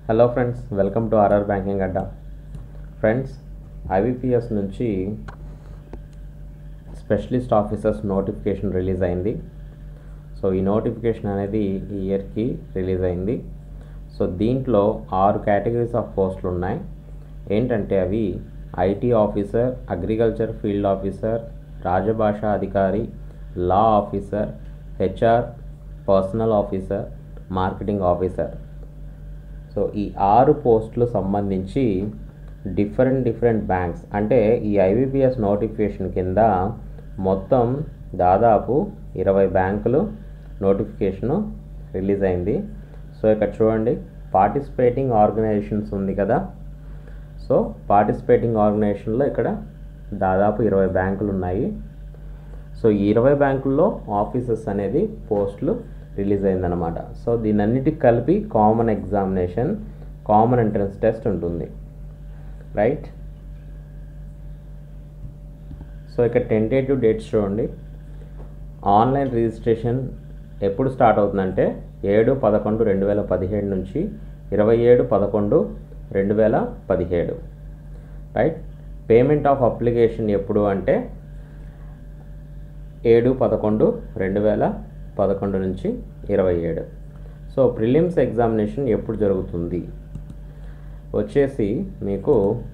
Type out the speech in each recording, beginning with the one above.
hello friends welcome to RR banking Adda friends IBPS నుంచి specialist officers notification release అయింది so ఈ notification అనేది ఈ ఇయర్కి రిలీజ్ అయింది సో దీంట్లో ఆరు కేటగిరీస్ ఆఫ్ పోస్టులు ఉన్నాయి ఏంటంటే అవి IT officer agriculture field officer Rajbhasha Adhikari law officer HR personnel officer marketing officer so ఈ ఆరు పోస్టులు సంబంధించి డిఫరెంట్ డిఫరెంట్ బ్యాంక్స్ అంటే ఈ ఐబిపిఎస్ నోటిఫికేషన్ కింద మొత్తం దాదాపు ఇరవై బ్యాంకులు నోటిఫికేషను రిలీజ్ అయింది సో ఇక్కడ చూడండి పార్టిసిపేటింగ్ ఆర్గనైజేషన్స్ ఉంది కదా సో పార్టిసిపేటింగ్ ఆర్గనైజేషన్లో ఇక్కడ దాదాపు ఇరవై బ్యాంకులు ఉన్నాయి సో ఈ ఇరవై బ్యాంకుల్లో ఆఫీసెస్ అనేది పోస్టులు రిలీజ్ అయిందనమాట సో దీని అన్నిటికి కలిపి common examination common entrance test ఉంటుంది రైట్ సో ఇక్కడ టెంటేటివ్ డేట్స్ చూడండి ఆన్లైన్ రిజిస్ట్రేషన్ ఎప్పుడు స్టార్ట్ అవుతుందంటే ఏడు పదకొండు రెండు వేల పదిహేడు నుంచి ఇరవై ఏడు పదకొండు రెండు వేల పదిహేడు రైట్ పేమెంట్ ఆఫ్ అప్లికేషన్ ఎప్పుడు అంటే ఏడు పదకొండు రెండు వేల పదకొండు నుంచి ఇరవై ఏడు సో ప్రిలిమ్స్ ఎగ్జామినేషన్ ఎప్పుడు జరుగుతుంది వచ్చేసి మీకు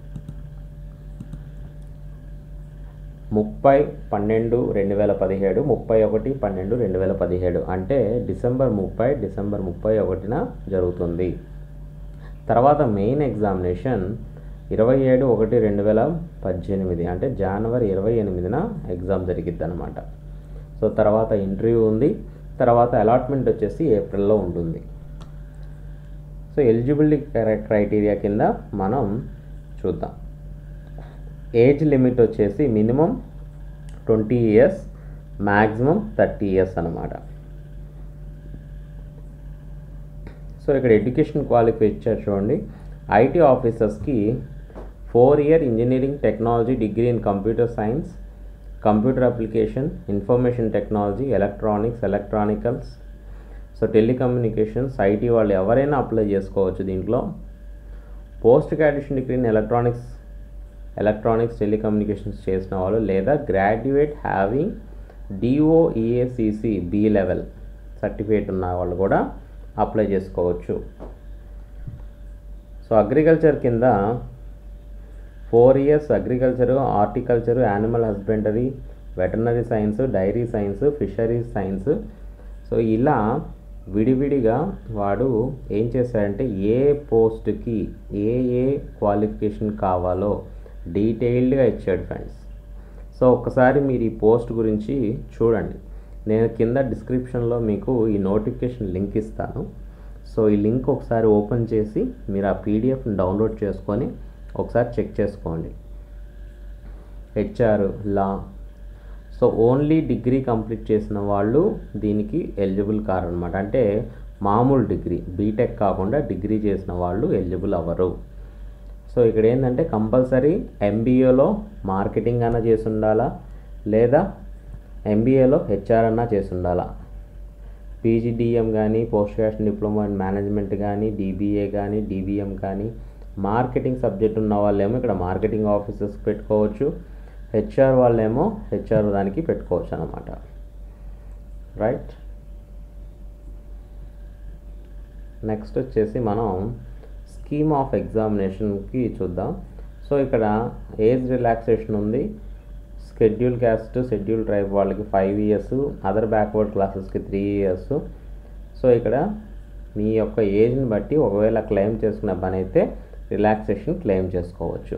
ముప్పై పన్నెండు రెండు వేల పదిహేడు ముప్పై ఒకటి పన్నెండు రెండు వేల పదిహేడు అంటే డిసెంబర్ ముప్పై డిసెంబర్ ముప్పై ఒకటిన జరుగుతుంది తర్వాత మెయిన్ ఎగ్జామినేషన్ ఇరవై ఏడు ఒకటి రెండు వేల పద్దెనిమిది అంటే జనవరి ఇరవై ఎనిమిదిన ఎగ్జామ్ జరిగిద్ది అనమాట సో తర్వాత ఇంటర్వ్యూ ఉంది తర్వాత అలాట్మెంట్ వచ్చేసి ఏప్రిల్లో ఉంటుంది సో ఎలిజిబిలిటీ క్రైటీరియా కింద మనం చూద్దాం ఏజ్ లిమిట్ వచ్చేసి minimum twenty years maximum thirty years అనమాట సో ఇక్కడ ఎడ్యుకేషన్ క్వాలిఫై ఇచ్చారు చూడండి ఐటీ ఆఫీసర్స్కి four year engineering technology degree in computer science computer application information technology electronics electronicals so telecommunications IT వాళ్ళు ఎవరైనా అప్లై చేసుకోవచ్చు దీంట్లో post graduation degree in electronics electronics telecommunications చేసిన వాళ్ళు లేదా graduate having DOEACC B level certificate ఉన్న వాళ్ళు కూడా అప్లై చేసుకోవచ్చు సో అగ్రికల్చర్ కింద four years agriculture horticulture animal husbandry veterinary science dairy science fisheries science so ఇలా విడివిడిగా వాడు ఏం చేశాడంటే ఏ పోస్ట్కి ఏ ఏ క్వాలిఫికేషన్ కావాలో డీటెయిల్డ్గా ఇచ్చాడు ఫ్రెండ్స్ సో ఒకసారి మీరు ఈ పోస్ట్ గురించి చూడండి నేను కింద డిస్క్రిప్షన్లో మీకు ఈ నోటిఫికేషన్ లింక్ ఇస్తాను సో ఈ లింక్ ఒకసారి ఓపెన్ చేసి మీరు ఆ పీడిఎఫ్ని డౌన్లోడ్ చేసుకొని ఒకసారి చెక్ చేసుకోండి HR law so only degree complete చేసిన వాళ్ళు దీనికి ఎలిజిబుల్ కారనమాట అంటే మామూలు డిగ్రీ బీటెక్ కాకుండా డిగ్రీ చేసిన వాళ్ళు ఎలిజిబుల్ అవ్వరు సో ఇక్కడ ఏంటంటే కంపల్సరీ ఎంబీఏలో మార్కెటింగ్ అన్నా చేసి ఉండాలా లేదా ఎంబీఏలో హెచ్ఆర్ అన్నా చేసి ఉండాలా పీజీడిఎం కానీ post graduation diploma in management కానీ డీబీఏ కానీ డీబీఎం కానీ మార్కెటింగ్ సబ్జెక్ట్ ఉన్న వాళ్ళేమో ఇక్కడ మార్కెటింగ్ ఆఫీసర్స్ పెట్టుకోవచ్చు హెచ్ఆర్ వాళ్ళేమో హెచ్ఆర్ దానికి పెట్టుకోవచ్చు అనమాట రైట్ నెక్స్ట్ వచ్చేసి మనం స్కీమ్ ఆఫ్ ఎగ్జామినేషన్కి చూద్దాం సో ఇక్కడ ఏజ్ రిలాక్సేషన్ ఉంది షెడ్యూల్ క్యాస్ట్ షెడ్యూల్ ట్రైబ్ వాళ్ళకి ఫైవ్ ఇయర్స్ అదర్ బ్యాక్వర్డ్ క్లాసెస్కి త్రీ ఇయర్స్ సో ఇక్కడ మీ యొక్క ఏజ్ని బట్టి ఒకవేళ క్లెయిమ్ చేసుకున్న పని అయితే రిలాక్సేషన్ క్లెయిమ్ చేసుకోవచ్చు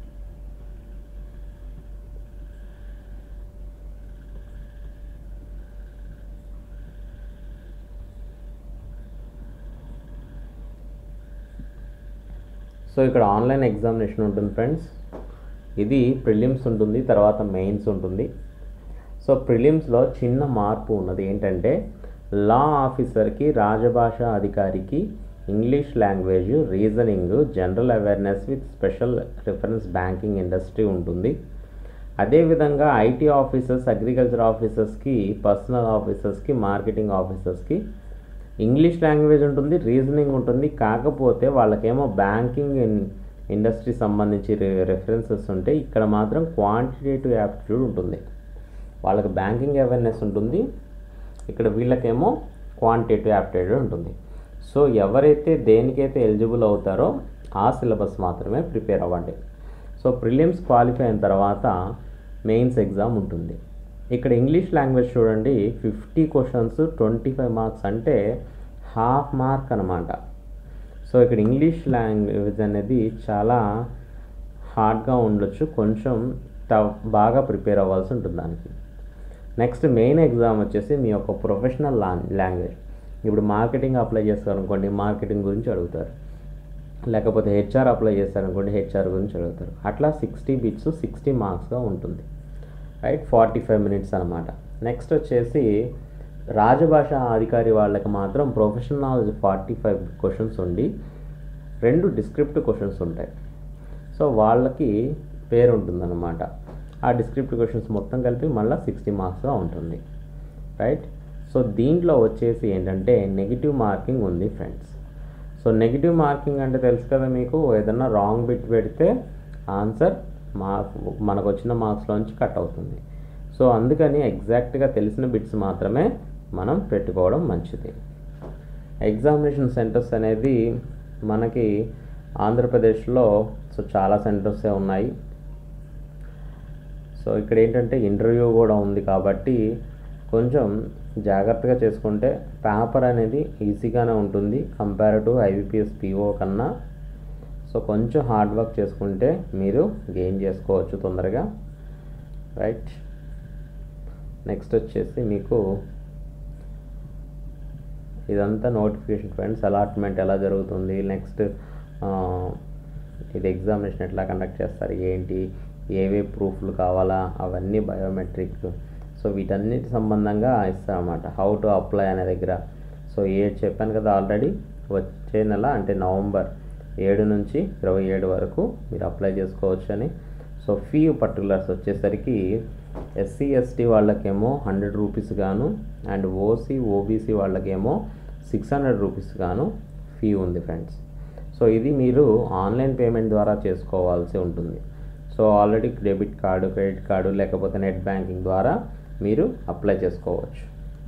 సో ఇక్కడ ఆన్లైన్ ఎగ్జామినేషన్ ఉంటుంది ఫ్రెండ్స్ ఇది ప్రిలిమ్స్ ఉంటుంది తర్వాత మెయిన్స్ ఉంటుంది సో ప్రిలిమ్స్లో చిన్న మార్పు ఉన్నది ఏంటంటే లా ఆఫీసర్కి రాజభాష అధికారికి English language reasoning general awareness with special reference banking industry ఉంటుంది అదేవిధంగా ఐటీ ఆఫీసర్స్ అగ్రికల్చర్ ఆఫీసర్స్కి పర్సనల్ ఆఫీసర్స్కి మార్కెటింగ్ ఆఫీసర్స్కి ఇంగ్లీష్ లాంగ్వేజ్ ఉంటుంది రీజనింగ్ ఉంటుంది కాకపోతే వాళ్ళకేమో బ్యాంకింగ్ ఇండస్ట్రీ సంబంధించి రెఫరెన్సెస్ ఉంటాయి ఇక్కడ మాత్రం క్వాంటిటేటివ్ యాప్టిట్యూడ్ ఉంటుంది వాళ్ళకి బ్యాంకింగ్ అవేర్నెస్ ఉంటుంది ఇక్కడ వీళ్ళకేమో క్వాంటిటేటివ్ యాప్టిట్యూడ్ ఉంటుంది సో ఎవరైతే దేనికైతే ఎలిజిబుల్ అవుతారో ఆ సిలబస్ మాత్రమే ప్రిపేర్ అవ్వండి సో ప్రిలిమ్స్ క్వాలిఫై అయిన తర్వాత మెయిన్స్ ఎగ్జామ్ ఉంటుంది ఇక్కడ ఇంగ్లీష్ లాంగ్వేజ్ చూడండి fifty questions twenty five marks అంటే హాఫ్ మార్క్ అనమాట సో ఇక్కడ ఇంగ్లీష్ లాంగ్వేజ్ అనేది చాలా హార్డ్గా ఉండొచ్చు కొంచెం టఫ్ బాగా ప్రిపేర్ అవ్వాల్సి ఉంటుంది దానికి నెక్స్ట్ మెయిన్ ఎగ్జామ్ వచ్చేసి మీ యొక్క ప్రొఫెషనల్ లాంగ్వేజ్ ఇప్పుడు మార్కెటింగ్ అప్లై చేస్తారనుకోండి మార్కెటింగ్ గురించి అడుగుతారు లేకపోతే హెచ్ఆర్ అప్లై చేస్తారనుకోండి హెచ్ఆర్ గురించి అడుగుతారు అట్లా సిక్స్టీ బిట్స్ సిక్స్టీ మార్క్స్గా ఉంటుంది రైట్ ఫార్టీ ఫైవ్ మినిట్స్ అనమాట నెక్స్ట్ వచ్చేసి రాజభాష అధికారి వాళ్ళకి మాత్రం professional knowledge forty five questions ఉండి రెండు డిస్క్రిప్టివ్ క్వశ్చన్స్ ఉంటాయి సో వాళ్ళకి పేరు ఉంటుందన్నమాట ఆ డిస్క్రిప్టివ్ క్వశ్చన్స్ మొత్తం కలిపి మళ్ళీ సిక్స్టీ మార్క్స్గా ఉంటుంది రైట్ సో దీంట్లో వచ్చేసి ఏంటంటే నెగిటివ్ మార్కింగ్ ఉంది ఫ్రెండ్స్ సో నెగిటివ్ మార్కింగ్ అంటే తెలుసు కదా మీకు ఏదన్నా రాంగ్ బిట్ పెడితే ఆన్సర్ మార్క్ మనకు వచ్చిన మార్క్స్లోంచి కట్ అవుతుంది సో అందుకని ఎగ్జాక్ట్గా తెలిసిన బిట్స్ మాత్రమే మనం పెట్టుకోవడం మంచిది ఎగ్జామినేషన్ సెంటర్స్ అనేది మనకి ఆంధ్రప్రదేశ్లో సో చాలా సెంటర్సే ఉన్నాయి సో ఇక్కడ ఏంటంటే ఇంటర్వ్యూ కూడా ఉంది కాబట్టి కొంచెం జాగ్రత్తగా చేసుకుంటే పేపర్ అనేది ఈజీగానే ఉంటుంది కంపేర్ టు ఐబీపీఎస్ పీఓ కన్నా సో కొంచెం హార్డ్ వర్క్ చేసుకుంటే మీరు గెయిన్ చేసుకోవచ్చు తొందరగా రైట్ నెక్స్ట్ వచ్చేసి మీకు ఇదంతా నోటిఫికేషన్ ఫ్రెండ్స్ అలాట్మెంట్ ఎలా జరుగుతుంది నెక్స్ట్ ఇది ఎగ్జామినేషన్ ఎట్లా కండక్ట్ చేస్తారు ఏంటి ఏవే ప్రూఫ్లు కావాలా అవన్నీ బయోమెట్రిక్ సో వీటన్నిటి సంబంధంగా ఇస్తారన్నమాట హౌ టు అప్లై అనే దగ్గర సో ఏ చెప్పాను కదా ఆల్రెడీ వచ్చే నెల అంటే నవంబర్ ఏడు నుంచి ఇరవై ఏడు వరకు మీరు అప్లై చేసుకోవచ్చు అని సో ఫీ పర్టికులర్స్ వచ్చేసరికి ఎస్సీ ఎస్టీ వాళ్ళకేమో హండ్రెడ్ రూపీస్ గాను అండ్ ఓసీ ఓబీసీ వాళ్ళకేమో సిక్స్ హండ్రెడ్ రూపీస్ గాను ఫీ ఉంది ఫ్రెండ్స్ సో ఇది మీరు ఆన్లైన్ పేమెంట్ ద్వారా చేసుకోవాల్సి ఉంటుంది so already debit card credit card లేకపోతే నెట్ బ్యాంకింగ్ ద్వారా మీరు అప్లై చేసుకోవచ్చు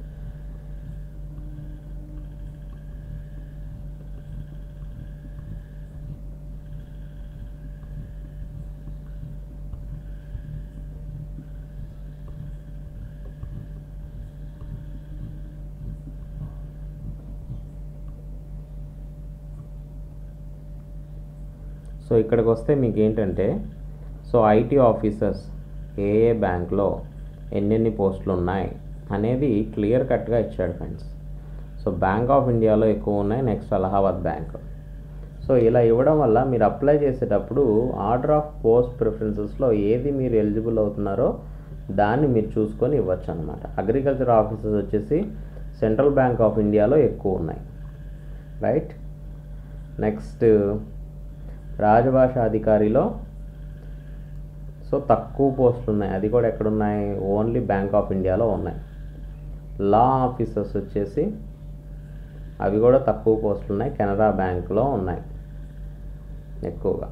సో ఇక్కడికి వస్తే మీకు ఏంటంటే సో ఐటీ ఆఫీసర్స్ ఏ ఏ బ్యాంక్లో ఎన్నెన్ని పోస్టులు ఉన్నాయి అనేది క్లియర్ కట్గా ఇచ్చాడు ఫ్రెండ్స్ సో బ్యాంక్ ఆఫ్ ఇండియాలో ఎక్కువ ఉన్నాయి నెక్స్ట్ అలహాబాద్ బ్యాంక్ సో ఇలా ఇవ్వడం వల్ల మీరు అప్లై చేసేటప్పుడు ఆర్డర్ ఆఫ్ పోస్ట్ ప్రిఫరెన్సెస్లో ఏది మీరు ఎలిజిబుల్ అవుతున్నారో దాన్ని మీరు చూసుకొని ఇవ్వచ్చు అనమాట అగ్రికల్చర్ ఆఫీసర్స్ వచ్చేసి సెంట్రల్ బ్యాంక్ ఆఫ్ ఇండియాలో ఎక్కువ ఉన్నాయి రైట్ నెక్స్ట్ రాజభాష అధికారిలో సో తక్కువ పోస్టులు ఉన్నాయి అది కూడా ఎక్కడున్నాయి ఓన్లీ బ్యాంక్ ఆఫ్ ఇండియాలో ఉన్నాయి లా ఆఫీసర్స్ వచ్చేసి అవి కూడా తక్కువ పోస్టులు ఉన్నాయి కెనరా బ్యాంక్లో ఉన్నాయి ఎక్కువగా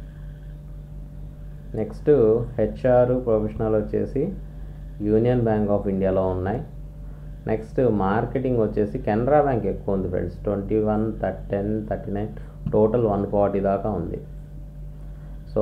నెక్స్ట్ హెచ్ఆర్ ప్రొఫెషనల్ వచ్చేసి యూనియన్ బ్యాంక్ ఆఫ్ ఇండియాలో ఉన్నాయి నెక్స్ట్ మార్కెటింగ్ వచ్చేసి కెనరా బ్యాంక్ ఎక్కువ ఉంది friends twenty one thirty ten thirty nine total one forty దాకా ఉంది సో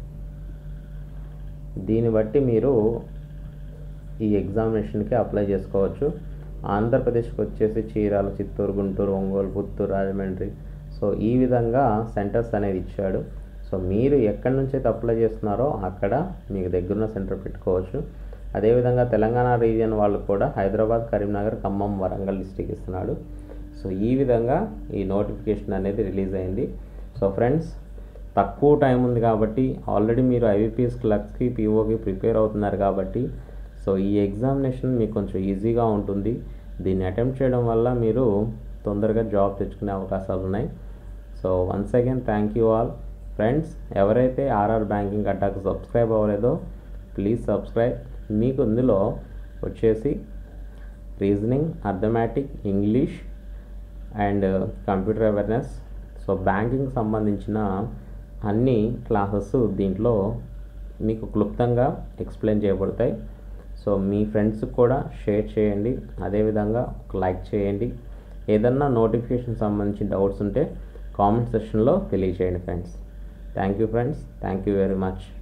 దీన్ని బట్టి మీరు ఈ ఎగ్జామినేషన్కి అప్లై చేసుకోవచ్చు ఆంధ్రప్రదేశ్కి వచ్చేసి చీరాల చిత్తూరు గుంటూరు ఒంగోలు పుత్తూరు రాజమండ్రి సో ఈ విధంగా సెంటర్స్ అనేది ఇచ్చాడు సో మీరు ఎక్కడి నుంచి అయితే అప్లై చేస్తున్నారో అక్కడ మీకు దగ్గరున్న సెంటర్ పెట్టుకోవచ్చు అదేవిధంగా తెలంగాణ రీజియన్ వాళ్ళు కూడా హైదరాబాద్ కరీంనగర్ ఖమ్మం వరంగల్ డిస్టిక్ ఇస్తున్నాడు సో ఈ విధంగా ఈ నోటిఫికేషన్ అనేది రిలీజ్ అయింది సో ఫ్రెండ్స్ తక్కువ టైం ఉంది కాబట్టి ఆల్రెడీ మీరు ఐబీపీఎస్ క్లర్క్స్కి పీఓకి ప్రిపేర్ అవుతున్నారు కాబట్టి సో ఈ ఎగ్జామినేషన్ మీకు కొంచెం ఈజీగా ఉంటుంది దీన్ని అటెంప్ట్ చేయడం వల్ల మీరు తొందరగా జాబ్ తెచ్చుకునే అవకాశాలు ఉన్నాయి so once again thank you all friends ఎవరైతే ఆర్ఆర్ బ్యాంకింగ్ అడ్డాకు సబ్స్క్రైబ్ అవ్వలేదో ప్లీజ్ సబ్స్క్రైబ్ మీకు ఇందులో వచ్చేసి reasoning arithmetic English and computer awareness so banking సంబంధించిన అన్ని క్లాసెస్ దీంట్లో మీకు క్లుప్తంగా ఎక్స్ప్లెయిన్ చేయబడతాయి సో మీ ఫ్రెండ్స్కి కూడా షేర్ చేయండి అదేవిధంగా ఒక లైక్ చేయండి ఏదన్నా నోటిఫికేషన్ సంబంధించి డౌట్స్ ఉంటే కామెంట్ సెక్షన్లో తెలియచేయండి friends thank you friends thank you very much